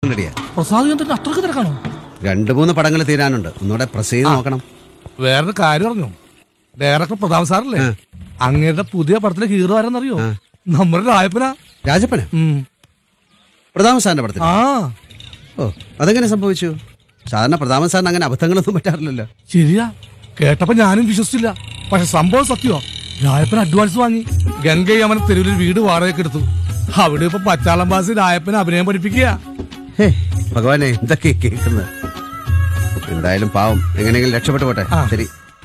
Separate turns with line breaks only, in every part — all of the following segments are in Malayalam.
റെഡിയാ
പ്രസാദ് ചന്ദ്രൻ അത്രക്ക് തിരക്കാണോ
രണ്ട് മൂന്ന് പടങ്ങൾ തീരാനുണ്ട് ഒന്നുകൂടെ പ്രസ് ചെയ്ത് നോക്കണം
വേറൊരു കാര്യം അറിഞ്ഞു ഡയറക്ടർ പ്രതാപ് സാറല്ലേ അങ്ങയുടെ പുതിയ പടത്തിലെ ഹീറോ ആരെന്നറിയോ നമ്മുടെ രായപ്പന
രാജപ്പന പ്രതാപൻ സാറിന്റെ പടത്തിൽ
ആ
ഓ അതെങ്ങനെ സംഭവിച്ചു സാധാരണ പ്രതാപൻ സാറിന് അങ്ങനെ അബദ്ധങ്ങളൊന്നും പറ്റാറില്ലല്ലോ
ശരിയാ കേട്ടപ്പോ ഞാനും വിശ്വസിച്ചില്ല പക്ഷെ സംഭവം സത്യമാ രായപ്പൻ അഡ്വാൻസ് വാങ്ങി ഗംഗയും അവൻ തെരുവിൽ വീട് വാടകയ്ക്ക് എടുത്തു അവിടെ ഇപ്പൊ പച്ചാളംബാസി രായപ്പനെ അഭിനയം പഠിപ്പിക്കുക
ഹേ ഭഗവാനെ എന്തൊക്കെ കേൾക്കുന്നത് എന്തായാലും പാവം എങ്ങനെയെങ്കിലും രക്ഷപ്പെട്ടു പോട്ടെ
ആ.
ശരി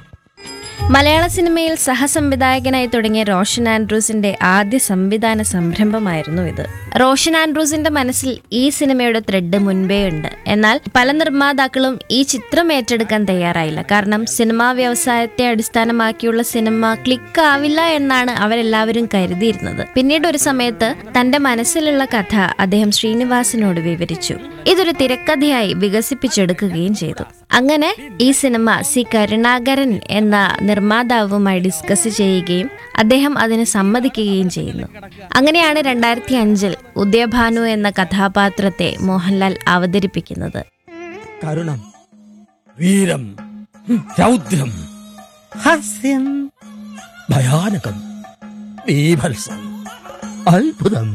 മലയാള സിനിമയിൽ സഹസംവിധായകനായി തുടങ്ങിയ റോഷൻ ആൻഡ്രൂസിന്റെ ആദ്യ സംവിധാന സംരംഭമായിരുന്നു ഇത് റോഷൻ ആൻഡ്രൂസിന്റെ മനസ്സിൽ ഈ സിനിമയുടെ ത്രെഡ് മുൻപേ ഉണ്ട് എന്നാൽ പല നിർമ്മാതാക്കളും ഈ ചിത്രം ഏറ്റെടുക്കാൻ തയ്യാറായില്ല കാരണം സിനിമാ വ്യവസായത്തെ അടിസ്ഥാനമാക്കിയുള്ള സിനിമ ക്ലിക്ക് ആവില്ല എന്നാണ് അവരെല്ലാവരും കരുതിയിരുന്നത് പിന്നീട് ഒരു സമയത്ത് തന്റെ മനസ്സിലുള്ള കഥ അദ്ദേഹം ശ്രീനിവാസിനോട് വിവരിച്ചു ഇതൊരു തിരക്കഥയായി വികസിപ്പിച്ചെടുക്കുകയും ചെയ്തു അങ്ങനെ ഈ സിനിമ സി കരുണാകരൻ എന്ന നിർമ്മാതാവുമായി ഡിസ്കസ് ചെയ്യുകയും അദ്ദേഹം അതിന് സമ്മതിക്കുകയും ചെയ്യുന്നു അങ്ങനെയാണ് രണ്ടായിരത്തി അഞ്ചിൽ ഉദയഭാനു എന്ന കഥാപാത്രത്തെ മോഹൻലാൽ അവതരിപ്പിക്കുന്നത്
കരുണം വീരം രൗദ്രം ഹാസ്യം ഭയാനകം ബീഭത്സം അത്ഭുതം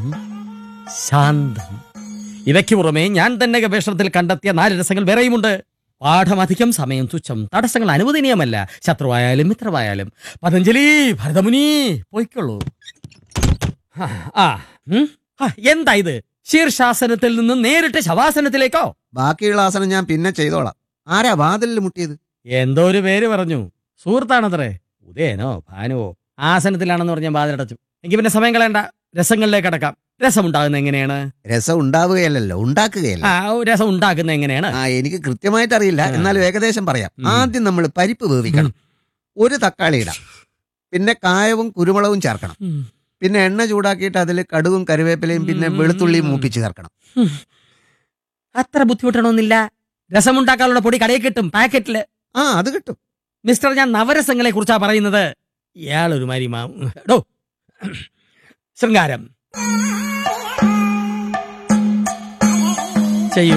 ശാന്തം ഇവയ്ക്ക് പുറമെ ഞാൻ തന്നെ ഗവേഷണത്തിൽ കണ്ടെത്തിയ നാല് രസങ്ങൾ വേറെയുമുണ്ട് പാഠമധികം സമയം തുച്ഛം തടസ്സങ്ങൾ അനുവദനീയമല്ല ശത്രുവായാലും മിത്രമായാലും പതഞ്ജലി ഭരതമുനി പോയിക്കൊള്ളൂ ആ, ആ ഉം. ആ, എന്താ ഇത് ശീർഷാസനത്തിൽ നിന്ന് നേരിട്ട് ശവാസനത്തിലേക്കോ
ബാക്കിയുള്ള ആസനം ഞാൻ പിന്നെ ചെയ്തോളാം ആരാ വാതിലിൽ മുട്ടിയത്
എന്തോ ഒരു പേര് പറഞ്ഞു സുഹൃത്താണത്രേ ഉദയനോ ഭാനുവോ ആസനത്തിലാണെന്ന് പറഞ്ഞാൽ വാതിലടച്ചു എങ്കിൽ പിന്നെ സമയം കളയണ്ട രസങ്ങളിലേക്ക് അടക്കാം രസം ഉണ്ടാകുന്ന എങ്ങനെയാണ്
രസം ഉണ്ടാവുകയല്ലല്ലോ ഉണ്ടാക്കുകയല്ല
ആ ഓ, രസം ഉണ്ടാക്കുന്ന എങ്ങനെയാണ്
ആ എനിക്ക് കൃത്യമായിട്ട് അറിയില്ല
ആ.
എന്നാലും ഏകദേശം പറയാം
ഉം.
ആദ്യം നമ്മൾ പരിപ്പ് വേവിക്കണം ഒരു തക്കാളി ഇടാം പിന്നെ കായവും കുരുമുളകും ചേർക്കണം
ഉം.
പിന്നെ എണ്ണ ചൂടാക്കിയിട്ട് അതിൽ കടുകും കറിവേപ്പിലയും പിന്നെ
ഉം.
വെളുത്തുള്ളിയും മൂപ്പിച്ച് ചേർക്കണം
അത്ര ബുദ്ധിമുട്ടണമെന്നില്ല രസമുണ്ടാക്കാനുള്ള പൊടി കടയിൽ കിട്ടും പാക്കറ്റില്
ആ അത് കിട്ടും
മിസ്റ്റർ ഞാൻ നവരസങ്ങളെ കുറിച്ചാ പറയുന്നത് ഇയാളൊരു മരിമാ ഡോ ശൃംഗാരം ചെയ്യൂ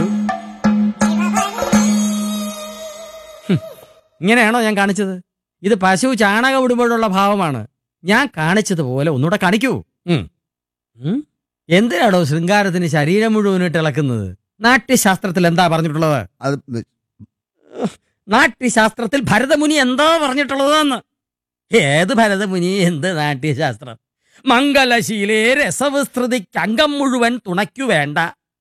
ഹും. ഇങ്ങനെയാണോ ഞാൻ കാണിച്ചത് ഇത് പശു ചാണകം ഇടുമ്പോഴുള്ള ഭാവമാണ് ഞാൻ കാണിച്ചതുപോലെ ഒന്നുകൂടെ കാണിക്കൂ ഉം. ഉം? എന്തിനാണോ ശൃംഗാരത്തിന് ശരീരം മുഴുവനിട്ട് ഇളക്കുന്നത് നാട്യശാസ്ത്രത്തിൽ എന്താ പറഞ്ഞിട്ടുള്ളത്
അത്
നാട്യശാസ്ത്രത്തിൽ ഭരതമുനി എന്താ പറഞ്ഞിട്ടുള്ളതെന്ന് ഏത് ഭരതമുനി എന്ത് നാട്യശാസ്ത്രം മംഗലശീലേ രസവിസ്തൃതിക്ക് അംഗം മുഴുവൻ തുണയ്ക്കു വേണ്ട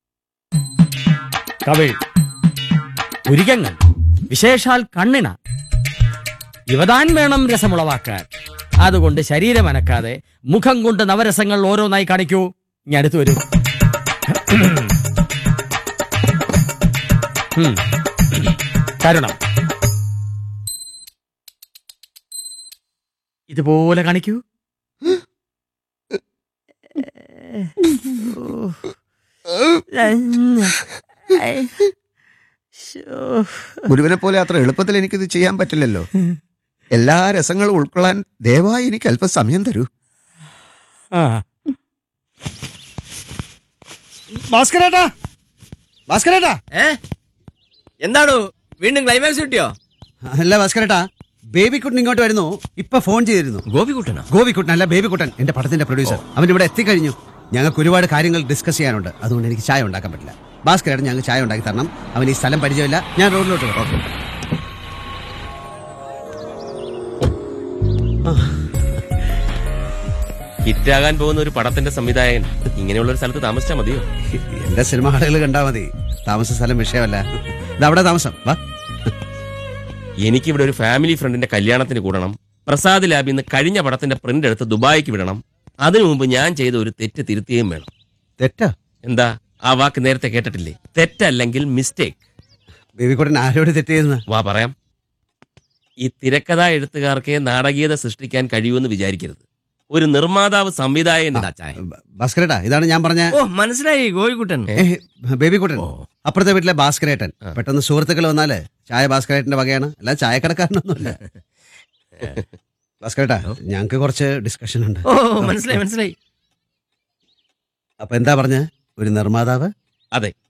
കവിൾ പുരികങ്ങൾ വിശേഷാൽ കണ്ണിണ ഇവതാൻ വേണം രസമുളവാക്കാൻ അതുകൊണ്ട് ശരീരം അനക്കാതെ മുഖം കൊണ്ട് നവരസങ്ങൾ ഓരോന്നായി കാണിക്കൂ ഇനി അടുത്ത് വരൂ ഉം. കരുണം ഇതുപോലെ കാണിക്കൂ
ഗുരുവിനെ പോലെ അത്ര എളുപ്പത്തിൽ എനിക്കിത് ചെയ്യാൻ പറ്റില്ലല്ലോ എല്ലാ രസങ്ങളും ഉൾക്കൊള്ളാൻ ദയവായി എനിക്ക് അല്പം സമയം തരൂ
ആ
ഭാസ്കരേട്ടാ ഭാസ്കരേട്ടാ
ഏ എന്താണോ വീണ്ടും ക്ലൈമാക്സ് കിട്ടിയോ
അല്ല ഭാസ്കരേട്ടാ ബേബിക്കുട്ടൻ ഇങ്ങോട്ട് വരുന്നു ഇപ്പൊ ഫോൺ ചെയ്തിരുന്നു
ഗോപികുട്ടനോ
ഗോപിക്കുട്ടൻ അല്ല ബേബിക്കുട്ടൻ എന്റെ പടത്തിന്റെ പ്രൊഡ്യൂസർ അവൻ ഇവിടെ എത്തിക്കഴിഞ്ഞു ഞങ്ങൾക്ക് ഒരുപാട് കാര്യങ്ങൾ ഡിസ്കസ് ചെയ്യാനുണ്ട് അതുകൊണ്ട് എനിക്ക് ചായ ഉണ്ടാക്കാൻ പറ്റില്ല ഭാസ്കരേട്ടൻ ഞങ്ങൾക്ക് ചായ ഉണ്ടാക്കി തരണം അവൻ ഈ സ്ഥലം പരിചയമില്ല ഞാൻ റോഡിലോട്ട് വരാം. ഓക്കേ.
ഹിറ്റാകാൻ പോകുന്ന ഒരു പടത്തിന്റെ സംവിധായകൻ ഇങ്ങനെയുള്ള ഒരു സ്ഥലത്ത് താമസിച്ചാൽ മതിയോ
എന്റെ സിനിമ ആളുകൾ കണ്ടാ മതി താമസ സ്ഥലം വിഷയമല്ല ഇത് അവിടെ താമസം വാ
എനിക്കിവിടെ ഒരു ഫാമിലി ഫ്രണ്ടിന്റെ കല്യാണത്തിന് കൂടണം പ്രസാദ് ലാബിൽ നിന്ന് കഴിഞ്ഞ പടത്തിന്റെ പ്രിന്റ് എടുത്ത് ദുബായിക്ക് വിടണം അതിനു മുമ്പ് ഞാൻ ചെയ്ത ഒരു തെറ്റ് തിരുത്തുകയും വേണം
തെറ്റാ
എന്താ ആ വാക്ക് നേരത്തെ കേട്ടിട്ടില്ലേ തെറ്റല്ലെങ്കിൽ മിസ്റ്റേക്ക്
ബേബിക്കുട്ടൻ ആരോട് തെറ്റ് ചെയ്യുന്ന
വാ പറയാം ഈ തിരക്കഥാ എഴുത്തുകാർക്ക് നാടകീയത സൃഷ്ടിക്കാൻ കഴിയുമെന്ന് വിചാരിക്കരുത് ഒരു നിർമ്മാതാവ് സംവിധായകൻ
ഭാസ്കരേട്ടാ ഇതാണ് ഞാൻ പറഞ്ഞ
ഓ മനസ്സിലായി ഗോപിക്കുട്ടൻ
ഏ, ബേബിക്കുട്ടൻ അപ്പുറത്തെ വീട്ടിലെ ഭാസ്കരേട്ടൻ പെട്ടെന്ന് സുഹൃത്തുക്കൾ വന്നാല് ചായ ഭാസ്കരേട്ടന്റെ വകയാണ് അല്ല ചായക്കടക്കാരനൊന്നുമില്ല ഭാസ്കരേട്ടാ ഞങ്ങക്ക് കുറച്ച് ഡിസ്കഷൻ ഉണ്ട്
ഓ മനസ്സിലായി മനസ്സിലായി
അപ്പൊ എന്താ പറഞ്ഞ ഒരു നിർമ്മാതാവ്
അതെ